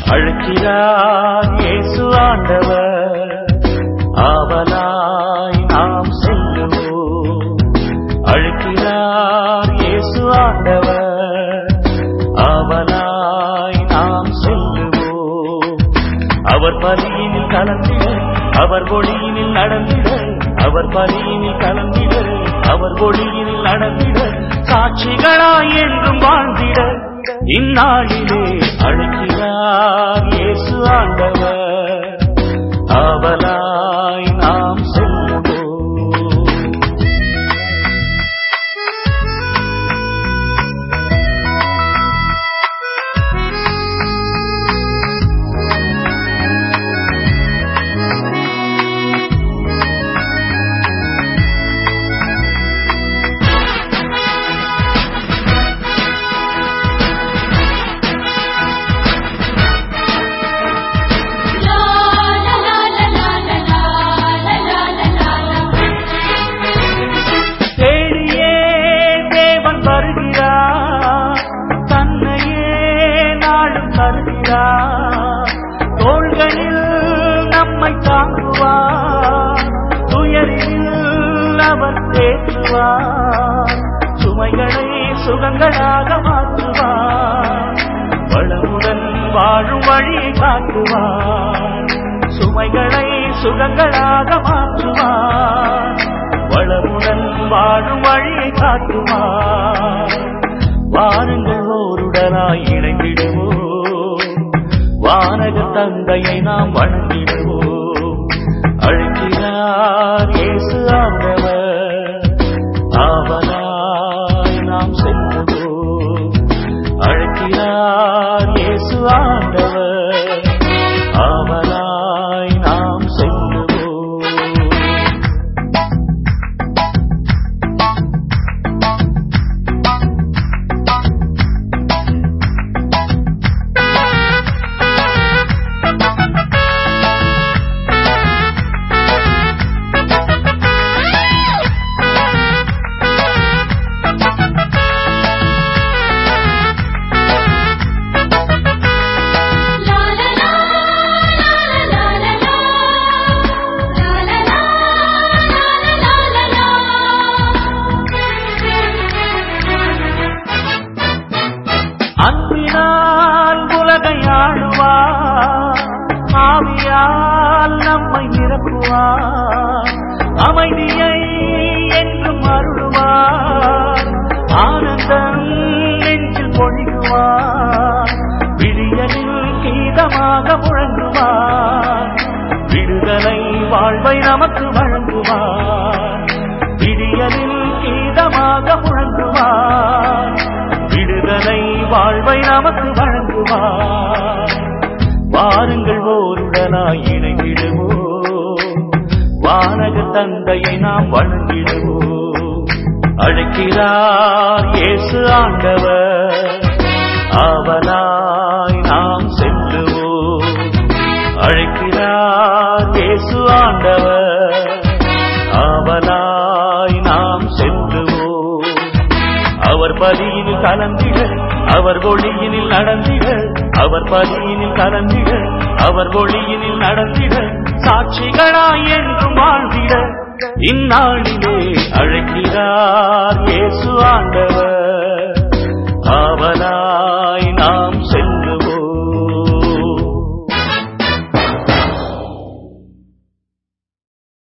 அழைக்கிறார் இயேசு ஆண்டவர் ஆவலாய் நாம் செல்லுவோம் அழைக்கிறார் இயேசு ஆண்டவர் ஆவலாய் நாம் செல்லுவோம் அவர் பலியினில் கலந்திட அவர் ஒளியினில் நடந்திட அவர் பலியினில் கலந்திட அவர் ஒளியினில் நடந்திட சாட்சிகளாய் என்றும் வாழ்ந்திட இந்நாளிலே அழைக்கிறார் இயேசு ஆண்டவர் ஆவலாய் நாம் செல்லுவோம் லா லா லா லா லா லா லா லா தேடியே தேவன் வருகிறார் தன்னையே நாளும் தருகிறார் தோள்களில் நம்மை தாங்குவார் துயரில் அவர் தேற்றுவார் சுமைகளை சுகங்களாக மாற்றுவார் வளமுடன் வாழும் வழியை காட்டுவார் சுமைகளை சுகங்களாக மாற்றுவார் வளமுடன் வாழும் வழியை காட்டுவார் வாருங்கள் ஓருடனாய் இணைந்திடுவோம் வானக தந்தையை நாம் வணங்கிடுவோம் அழைக்கிறார் இயேசு ஆண்டவர் ஆவலாய் நாம் செல்லுவோம் அழைக்கிறார் இயேசு ஆண்டவர் ஆவலாய் நாம் செல்லுவோம் லா லா லா லா லா லா லா லா லா லா லா அன்பினால் உலகை ஆளுவார் ஆவியால் நம்மை நிரப்புவார் அமைதியை என்றும் அருளுவார் ஆனந்தம் நெஞ்சில் பொழிகுவார் விடியலில் கீதமாக முழங்குவார் விடுதலை வாழ்வை நமக்கு வழங்குவார் விடியலில் கீதமாக முழங்குவார் விடுதலை வாழ்வை நமக்கு வழங்குவார் வாருங்கள் ஓருடனாய் இணைந்திடுவோம் வானக தந்தையை நாம் வணங்கிடுவோம் அழைக்கிறார் இயேசு ஆண்டவர் ஆவலாய் நாம் செல்லுவோம் அழைக்கிறார் இயேசு ஆண்டவர் ஆவலாய் நாம் செல்லுவோம் அவர் பலியினில் கலந்திட அவர் ஒளியினில் நடந்திட அவர் பலியினில் கலந்திட அவர் ஒளியினில் நடந்திட சாட்சிகளாய் என்றும் வாழ்ந்திட இந்நாளிலே அழைக்கிறார் இயேசு ஆண்டவர் ஆவலா